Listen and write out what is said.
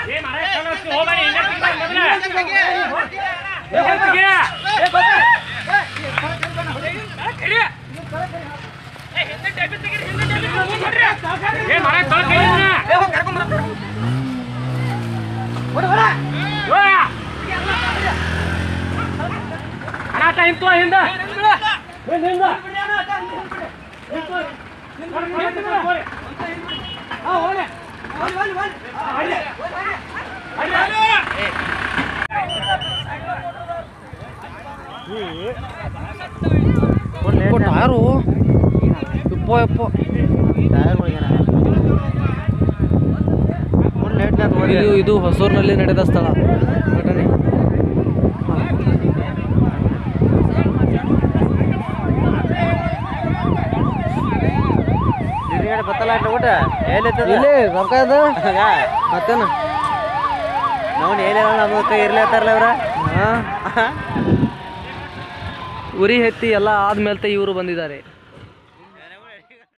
ಯಾರು ಯಪ್ಪ ಯಪ್ಪ ಇದು ಇದು ಹೊಸೂರಿನಲ್ಲಿ ನಡೆದ ಸ್ಥಳ ಘಟನೆ ಬತ್ತಲ್ಲ ಊಟ ಎಲ್ಲಿರ್ತದ ಇಲ್ಲಿ ರೊಕ್ಕ ಅದ ಮತ್ತೇನ ನಾವು ಏನಿಲ್ಲ ನಮ್ಮ ಕೈ ಇರ್ಲತ್ತಾರಲ್ಲ ಅವ್ರ ಹಾ ಉರಿ ಎತ್ತಿ ಎಲ್ಲ ಆದ್ಮೇಲೆ ಇವರು ಬಂದಿದ್ದಾರೆ